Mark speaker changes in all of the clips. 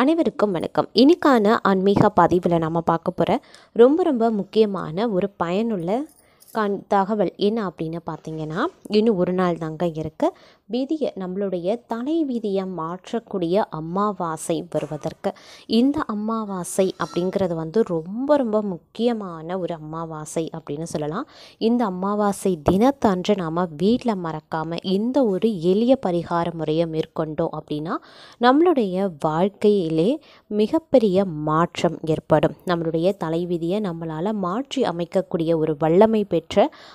Speaker 1: அனைவருக்கும் வணக்கம் இன்னைக்கான ஆன்மீக பதிவில் நம்ம பார்க்க போகிற ரொம்ப ரொம்ப முக்கியமான ஒரு பயனுள்ள கண் தகவல் என்ன அப்படின்னு பார்த்தீங்கன்னா இன்னும் ஒரு நாள் தாங்க இருக்கு விதியை நம்மளுடைய தலை விதியை மாற்றக்கூடிய அமாவாசை வருவதற்கு இந்த அமாவாசை அப்படிங்கிறது வந்து ரொம்ப ரொம்ப முக்கியமான ஒரு அமாவாசை அப்படின்னு சொல்லலாம் இந்த அமாவாசை தினத்தன்று நாம் வீட்டில் மறக்காமல் இந்த ஒரு எளிய பரிகார முறையை மேற்கொண்டோம் அப்படின்னா நம்மளுடைய வாழ்க்கையிலே மிகப்பெரிய மாற்றம் ஏற்படும் நம்மளுடைய தலைவிதியை நம்மளால் மாற்றி அமைக்கக்கூடிய ஒரு வல்லமை பெற்ற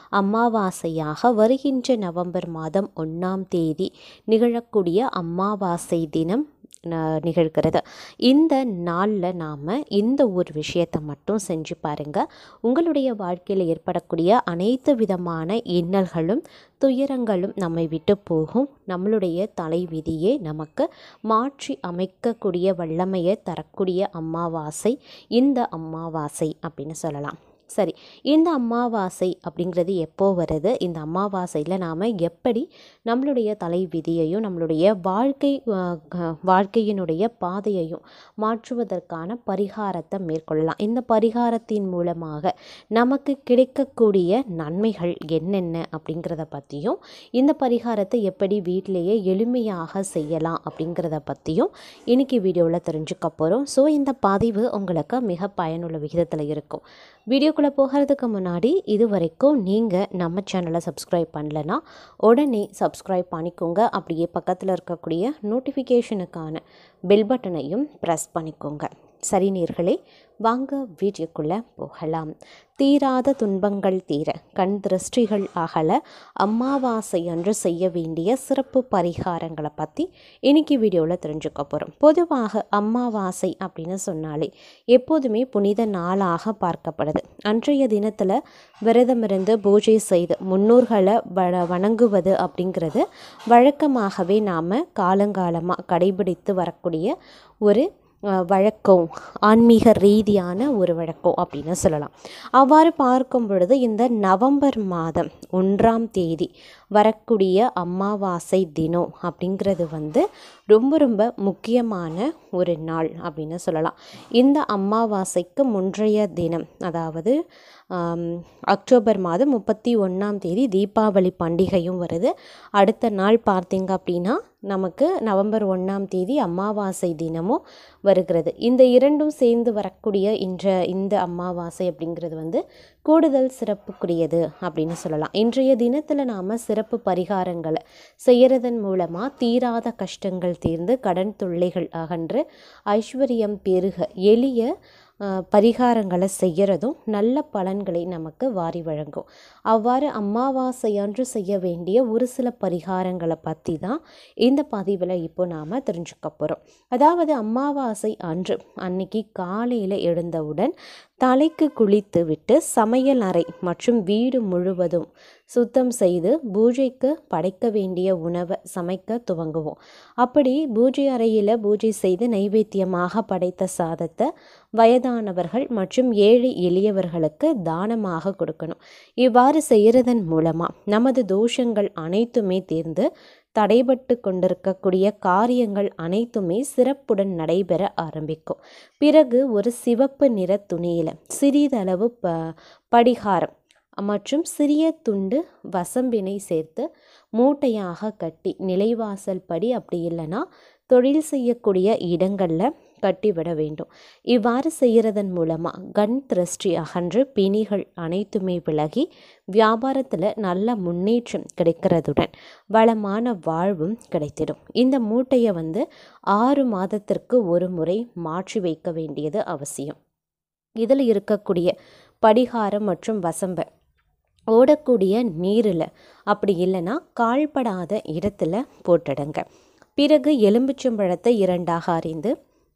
Speaker 1: அமாவாசையாக வருகின்ற நவம்பர் மாதம் ஒன்றாம் தேதி நிகழக்கூடிய அமாவாசை தினம் ந- நிகழ்கிறது இந்த நாளில் நாம் இந்த ஒரு விஷயத்தை மட்டும் செஞ்சு பாருங்கள் உங்களுடைய வாழ்க்கையில் ஏற்படக்கூடிய அனைத்து விதமான இன்னல்களும் துயரங்களும் நம்மை விட்டு போகும் நம்மளுடைய தலைவிதியே நமக்கு மாற்றி அமைக்கக்கூடிய வல்லமையை தரக்கூடிய அமாவாசை இந்த அமாவாசை அப்படின்னு சொல்லலாம் சரி இந்த அமாவாசை அப்படிங்கிறது எப்போ வருது இந்த அமாவாசையில் நாம் எப்படி நம்மளுடைய தலை விதியையும் நம்மளுடைய வாழ்க்கை அஹ், க- வாழ்க்கையினுடைய பாதையையும் மாற்றுவதற்கான பரிகாரத்தை மேற்கொள்ளலாம் இந்த பரிகாரத்தின் மூலமாக நமக்கு கிடைக்கக்கூடிய நன்மைகள் என்னென்ன அப்படிங்கிறத பற்றியும் இந்த பரிகாரத்தை எப்படி வீட்டிலேயே எளிமையாக செய்யலாம் அப்படிங்கிறத பற்றியும் இன்னைக்கு வீடியோவில் தெரிஞ்சுக்க போகிறோம் ஸோ இந்த பதிவு உங்களுக்கு மிக பயனுள்ள விகிதத்தில் இருக்கும் வீடியோக்குள்ளே போகிறதுக்கு முன்னாடி இது வரைக்கும் நீங்கள் நம்ம சேனலை சப்ஸ்கிரைப் பண்ணலனா உடனே சப்ஸ்கிரைப் பண்ணிக்கோங்க அப்படியே பக்கத்தில் இருக்கக்கூடிய நோட்டிஃபிகேஷனுக்கான பெல் பட்டனையும் ப்ரெஸ் பண்ணிக்கோங்க சரி நேர்களே வாங்க வீடியோக்குள்ளே போகலாம் தீராத துன்பங்கள் தீர கண் திருஷ்டிகள் அகல அமாவாசை அன்று செய்ய வேண்டிய சிறப்பு பரிகாரங்களை பற்றி இன்னைக்கு வீடியோவில் தெரிஞ்சுக்க போகிறோம் பொதுவாக அமாவாசை அப்படின்னு சொன்னாலே எப்போதுமே புனித நாளாக பார்க்கப்படுது அன்றைய தினத்தில் விரதமிருந்து பூஜை செய்து முன்னோர்களை வ வணங்குவது அப்படிங்கிறது வழக்கமாகவே நாம் காலங்காலமாக கடைபிடித்து வரக்கூடிய ஒரு அஹ், வழக்கம் ஆன்மீக ரீதியான ஒரு வழக்கம் அப்படின்னு சொல்லலாம் அவ்வாறு பார்க்கும் பொழுது இந்த நவம்பர் மாதம் ஒன்றாம் தேதி வரக்கூடிய அமாவாசை தினம் அப்படிங்கிறது வந்து ரொம்ப ரொம்ப முக்கியமான ஒரு நாள் அப்படின்னு சொல்லலாம் இந்த அமாவாசைக்கு முன்றைய தினம் அதாவது ஆம், அக்டோபர் மாதம் முப்பத்தி ஒன்றாம் தேதி தீபாவளி பண்டிகையும் வருது அடுத்த நாள் பார்த்தீங்க அப்படின்னா நமக்கு நவம்பர் ஒன்றாம் தேதி அமாவாசை தினமும் வருகிறது இந்த இரண்டும் சேர்ந்து வரக்கூடிய இன்ற இந்த அமாவாசை அப்படிங்கிறது வந்து கூடுதல் சிறப்புக்குரியது அப்படின்னு சொல்லலாம் இன்றைய தினத்தில் நாம் சிறப்பு பரிகாரங்களை செய்கிறதன் மூலமாக தீராத கஷ்டங்கள் தீர்ந்து கடன் தொல்லைகள் அகன்று ஐஸ்வர்யம் பெருக எளிய அஹ், பரிகாரங்களை செய்கிறதும் நல்ல பலன்களை நமக்கு வாரி வழங்கும் அவ்வாறு அமாவாசை அன்று செய்ய வேண்டிய ஒரு சில பரிகாரங்களை பற்றி தான் இந்த பதிவில் இப்போ நாம் தெரிஞ்சுக்க போகிறோம் அதாவது அமாவாசை அன்று அன்னைக்கு காலையில் எழுந்தவுடன் தலைக்கு குளித்து விட்டு சமையல் அறை மற்றும் வீடு முழுவதும் சுத்தம் செய்து பூஜைக்கு படைக்க வேண்டிய உணவை சமைக்க துவங்குவோம் அப்படி பூஜை அறையில் பூஜை செய்து நைவேத்தியமாக படைத்த சாதத்தை வயதானவர்கள் மற்றும் ஏழை எளியவர்களுக்கு தானமாக கொடுக்கணும் இவ்வாறு செய்கிறதன் மூலமாக நமது தோஷங்கள் அனைத்துமே தீர்ந்து தடைபட்டு கொண்டிருக்கக்கூடிய காரியங்கள் அனைத்துமே சிறப்புடன் நடைபெற ஆரம்பிக்கும் பிறகு ஒரு சிவப்பு நிற துணியில் சிறிதளவு ப படிகாரம் மற்றும் சிறிய துண்டு வசம்பினை சேர்த்து மூட்டையாக கட்டி நிலைவாசல் படி அப்படி இல்லைன்னா தொழில் செய்யக்கூடிய இடங்களில் கட்டிவிட வேண்டும் இவ்வாறு செய்கிறதன் மூலமாக கண் திருஷ்டி அகன்று பிணிகள் அனைத்துமே விலகி வியாபாரத்தில் நல்ல முன்னேற்றம் கிடைக்கிறதுடன் வளமான வாழ்வும் கிடைத்திடும் இந்த மூட்டையை வந்து ஆறு மாதத்திற்கு ஒரு முறை மாற்றி வைக்க வேண்டியது அவசியம் இதில் இருக்கக்கூடிய படிகாரம் மற்றும் வசம்பை ஓடக்கூடிய நீரில் அப்படி இல்லைன்னா கால்படாத இடத்துல போட்டுடுங்க பிறகு எலும்பிச்சம்பழத்தை இரண்டாக அறிந்து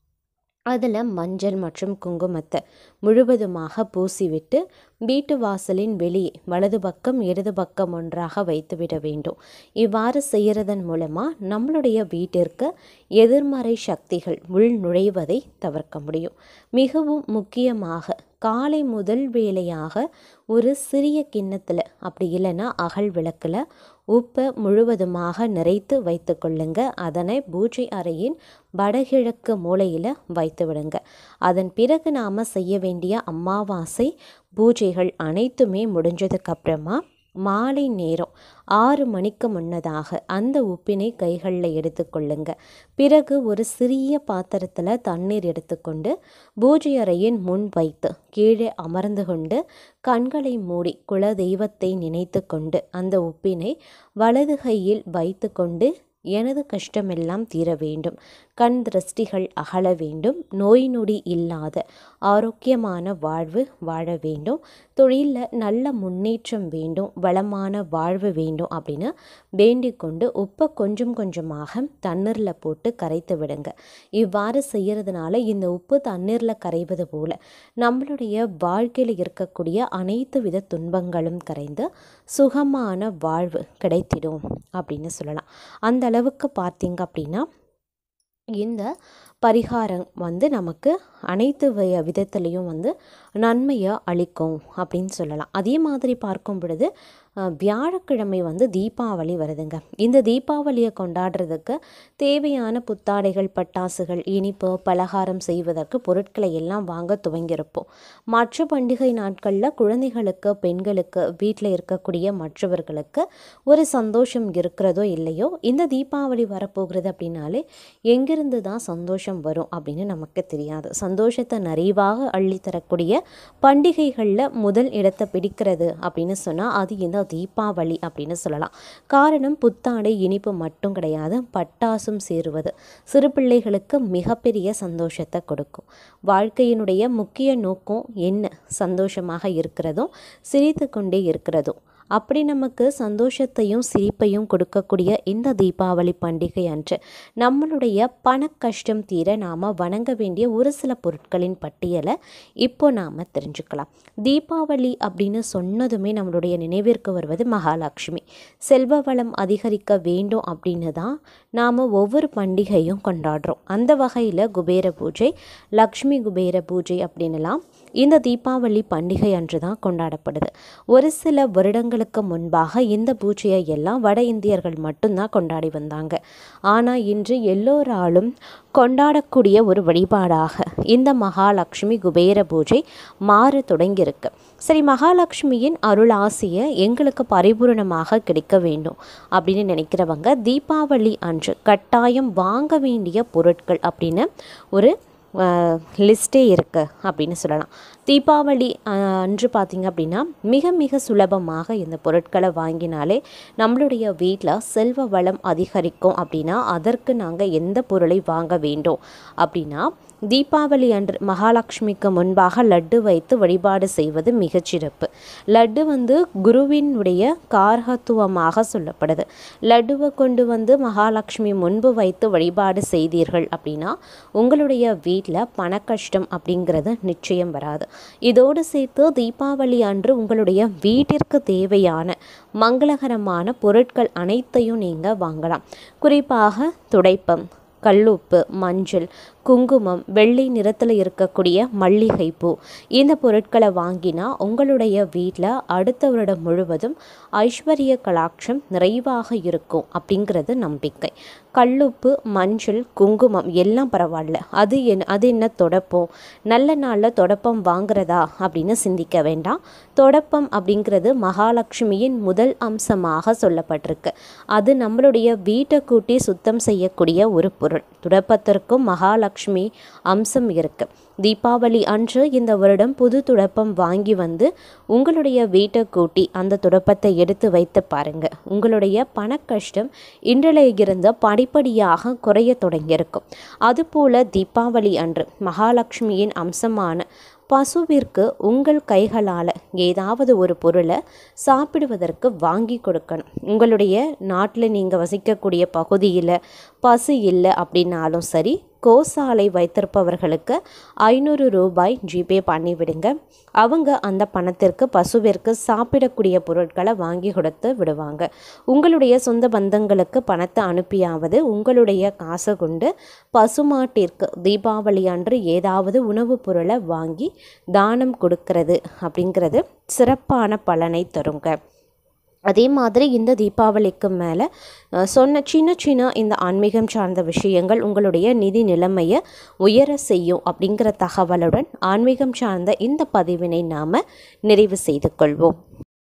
Speaker 1: அதில் மஞ்சள் மற்றும் குங்குமத்தை முழுவதுமாக பூசிவிட்டு வீட்டு வாசலின் வெளியே வலது பக்கம் இடது பக்கம் ஒன்றாக வைத்துவிட வேண்டும் இவ்வாறு செய்கிறதன் மூலமாக நம்மளுடைய வீட்டிற்கு எதிர்மறை சக்திகள் உள் நுழைவதை தவிர்க்க முடியும் மிகவும் முக்கியமாக காலை முதல் வேளையாக ஒரு சிறிய கிண்ணத்தில் அப்படி இல்லைன்னா அகல் விளக்கில் உப்பை முழுவதுமாக நிறைத்து வைத்து கொள்ளுங்க அதனை பூஜை அறையின் வடகிழக்கு மூலையில் வைத்து விடுங்க அதன் பிறகு நாம் செய்ய வேண்டிய அமாவாசை பூஜைகள் அனைத்துமே முடிஞ்சதுக்கு அப்புறமா மாலை நேரம் ஆறு மணிக்கு முன்னதாக அந்த உப்பினை கைகளில் எடுத்துக்கொள்ளுங்க பிறகு ஒரு சிறிய பாத்திரத்தில் தண்ணீர் எடுத்துக்கொண்டு பூஜை அறையின் முன் வைத்து கீழே அமர்ந்து கொண்டு கண்களை மூடி குல தெய்வத்தை நினைத்து கொண்டு அந்த உப்பினை வலது கையில் வைத்து கொண்டு எனது கஷ்டமெல்லாம் தீர வேண்டும் கண் திருஷ்டிகள் அகல வேண்டும் நோய் நொடி இல்லாத ஆரோக்கியமான வாழ்வு வாழ வேண்டும் தொழிலில் நல்ல முன்னேற்றம் வேண்டும் வளமான வாழ்வு வேண்டும் அப்படின்னு வேண்டிக் கொண்டு உப்பை கொஞ்சம் கொஞ்சமாக தண்ணீரில் போட்டு கரைத்து விடுங்க இவ்வாறு செய்கிறதுனால இந்த உப்பு தண்ணீரில் கரைவது போல நம்மளுடைய வாழ்க்கையில் இருக்கக்கூடிய அனைத்து வித துன்பங்களும் கரைந்து சுகமான வாழ்வு கிடைத்திடும் அப்படின்னு சொல்லலாம் அந்த அளவுக்கு பார்த்தீங்க அப்படின்னா இந்த பரிகாரம் வந்து நமக்கு அனைத்து வ- விதத்துலேயும் வந்து நன்மையை அளிக்கும் அப்படின்னு சொல்லலாம் அதே மாதிரி பார்க்கும் பொழுது அஹ், வியாழக்கிழமை வந்து தீபாவளி வருதுங்க இந்த தீபாவளியை கொண்டாடுறதுக்கு தேவையான புத்தாடைகள் பட்டாசுகள் இனிப்பு பலகாரம் செய்வதற்கு பொருட்களை எல்லாம் வாங்க துவங்கியிருப்போம் மற்ற பண்டிகை நாட்களில் குழந்தைகளுக்கு பெண்களுக்கு வீட்டில் இருக்கக்கூடிய மற்றவர்களுக்கு ஒரு சந்தோஷம் இருக்கிறதோ இல்லையோ இந்த தீபாவளி வரப்போகிறது அப்படின்னாலே எங்கிருந்து தான் சந்தோஷம் வரும் அப்படின்னு நமக்கு தெரியாது சந்தோஷத்தை நிறைவாக அள்ளி தரக்கூடிய பண்டிகைகளில் முதல் இடத்தை பிடிக்கிறது அப்படின்னு சொன்னால் அது இந்த தீபாவளி அப்படின்னு சொல்லலாம் காரணம் புத்தாடை இனிப்பு மட்டும் கிடையாது பட்டாசும் சேருவது சிறு பிள்ளைகளுக்கு மிகப்பெரிய சந்தோஷத்தை கொடுக்கும் வாழ்க்கையினுடைய முக்கிய நோக்கம் என்ன சந்தோஷமாக இருக்கிறதும் சிரித்து கொண்டே இருக்கிறதும் அப்படி நமக்கு சந்தோஷத்தையும் சிரிப்பையும் கொடுக்கக்கூடிய இந்த தீபாவளி பண்டிகை அன்று நம்மளுடைய பண கஷ்டம் தீர நாம் வணங்க வேண்டிய ஒரு சில பொருட்களின் பட்டியலை இப்போ நாம் தெரிஞ்சுக்கலாம் தீபாவளி அப்படின்னு சொன்னதுமே நம்மளுடைய நினைவிற்கு வருவது மகாலட்சுமி செல்வ வளம் அதிகரிக்க வேண்டும் அப்படின்னு தான் நாம் ஒவ்வொரு பண்டிகையும் கொண்டாடுறோம் அந்த வகையில் குபேர பூஜை லக்ஷ்மி குபேர பூஜை அப்படின்னுலாம் இந்த தீபாவளி பண்டிகை அன்று தான் கொண்டாடப்படுது ஒரு சில வருடங்களுக்கு முன்பாக இந்த பூஜையை எல்லாம் வட இந்தியர்கள் மட்டும்தான் கொண்டாடி வந்தாங்க ஆனால் இன்று எல்லோராலும் கொண்டாடக்கூடிய ஒரு வழிபாடாக இந்த மகாலட்சுமி குபேர பூஜை மாற தொடங்கியிருக்கு சரி மகாலட்சுமியின் அருள் ஆசையை எங்களுக்கு பரிபூரணமாக கிடைக்க வேண்டும் அப்படின்னு நினைக்கிறவங்க தீபாவளி அன்று கட்டாயம் வாங்க வேண்டிய பொருட்கள் அப்படின்னு ஒரு லிஸ்ட்டே இருக்குது அப்படின்னு சொல்லலாம் தீபாவளி அஹ், அன்று பார்த்திங்க அப்படின்னா மிக மிக சுலபமாக இந்த பொருட்களை வாங்கினாலே நம்மளுடைய வீட்டில் செல்வ வளம் அதிகரிக்கும் அப்படின்னா அதற்கு நாங்கள் எந்த பொருளை வாங்க வேண்டும் அப்படின்னா தீபாவளி அன்று மகாலட்சுமிக்கு முன்பாக லட்டு வைத்து வழிபாடு செய்வது மிகச்சிறப்பு லட்டு வந்து குருவினுடைய காரகத்துவமாக சொல்லப்படுது லட்டுவை கொண்டு வந்து மகாலட்சுமி முன்பு வைத்து வழிபாடு செய்தீர்கள் அப்படின்னா உங்களுடைய வீட்டில் பணக்கஷ்டம் அப்படிங்கிறது நிச்சயம் வராது இதோடு சேர்த்து தீபாவளி அன்று உங்களுடைய வீட்டிற்கு தேவையான மங்களகரமான பொருட்கள் அனைத்தையும் நீங்கள் வாங்கலாம் குறிப்பாக துடைப்பம் கல்லுப்பு மஞ்சள் குங்குமம் வெள்ளை நிறத்தில் இருக்கக்கூடிய மல்லிகைப்பூ இந்த பொருட்களை வாங்கினா உங்களுடைய வீட்டில் அடுத்த வருடம் முழுவதும் ஐஸ்வர்ய கலாட்சம் நிறைவாக இருக்கும் அப்படிங்கிறது நம்பிக்கை கல்லுப்பு மஞ்சள் குங்குமம் எல்லாம் பரவாயில்ல அது என் அது என்ன தொடப்பம் நல்ல நாளில் தொடப்பம் வாங்குறதா அப்படின்னு சிந்திக்க வேண்டாம் தொடப்பம் அப்படிங்கிறது மகாலட்சுமியின் முதல் அம்சமாக சொல்லப்பட்டிருக்கு அது நம்மளுடைய வீட்டை கூட்டி சுத்தம் செய்யக்கூடிய ஒரு பொருள் துடப்பத்திற்கும் மகாலட்சுமி அம்சம் இருக்கு தீபாவளி அன்று இந்த வருடம் புது துடப்பம் வாங்கி வந்து உங்களுடைய வீட்டை கூட்டி அந்த துடப்பத்தை எடுத்து வைத்து பாருங்க உங்களுடைய பணக்கஷ்டம் இன்றில் இருந்து படிப்படியாக குறைய தொடங்கியிருக்கும் அதுபோல தீபாவளி அன்று மகாலட்சுமியின் அம்சமான பசுவிற்கு உங்கள் கைகளால் ஏதாவது ஒரு பொருளை சாப்பிடுவதற்கு வாங்கி கொடுக்கணும் உங்களுடைய நாட்டில் நீங்கள் வசிக்கக்கூடிய பகுதியில் பசு இல்லை அப்படின்னாலும் சரி கோசாலை வைத்திருப்பவர்களுக்கு ஐநூறு ரூபாய் ஜிபே பண்ணி விடுங்க அவங்க அந்த பணத்திற்கு பசுவிற்கு சாப்பிடக்கூடிய பொருட்களை வாங்கி கொடுத்து விடுவாங்க உங்களுடைய சொந்த பந்தங்களுக்கு பணத்தை அனுப்பியாவது உங்களுடைய காசை கொண்டு பசுமாட்டிற்கு தீபாவளி அன்று ஏதாவது உணவுப் பொருளை வாங்கி தானம் கொடுக்கிறது அப்படிங்கிறது சிறப்பான பலனை தருங்க அதே மாதிரி இந்த தீபாவளிக்கு மேலே அஹ், சொன்ன சின்ன சின்ன இந்த ஆன்மீகம் சார்ந்த விஷயங்கள் உங்களுடைய நிதி நிலைமையை உயர செய்யும் அப்படிங்கிற தகவலுடன் ஆன்மீகம் சார்ந்த இந்த பதிவினை நாம் நிறைவு செய்து கொள்வோம்